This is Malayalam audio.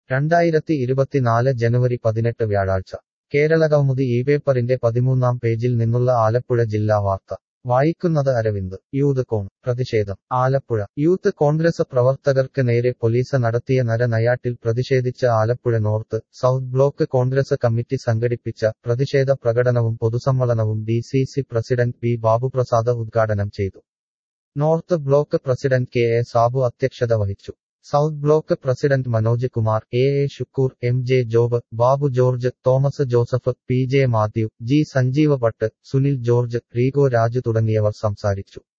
രണ്ടായിരത്തി ഇരുപത്തിനാല് ജനുവരി പതിനെട്ട് വ്യാഴാഴ്ച കേരളകൗമുദി ഈ പേപ്പറിന്റെ പതിമൂന്നാം പേജിൽ നിന്നുള്ള ആലപ്പുഴ ജില്ലാ വാർത്ത വായിക്കുന്നത് അരവിന്ദ് യൂത്ത് കോൺ പ്രതിഷേധം ആലപ്പുഴ യൂത്ത് കോൺഗ്രസ് പ്രവർത്തകർക്ക് നേരെ പോലീസ് നടത്തിയ നരനയാട്ടിൽ പ്രതിഷേധിച്ച് Alappuzha north south block Congress committee സംഘടിപ്പിച്ച പ്രതിഷേധ പ്രകടനവും പൊതുസമ്മേളനവും D C C president P Babuprasad ഉദ്ഘാടനം ചെയ്തു north block president K A Sabu അധ്യക്ഷത വഹിച്ചു south block president Manoj Kumar A A Shukkoor M J Job Babu George Thomas Joseph P J Mathew G Sanjeeva Bhat Sunil George Rego Raju തുടങ്ങിയവർ സംസാരിച്ചു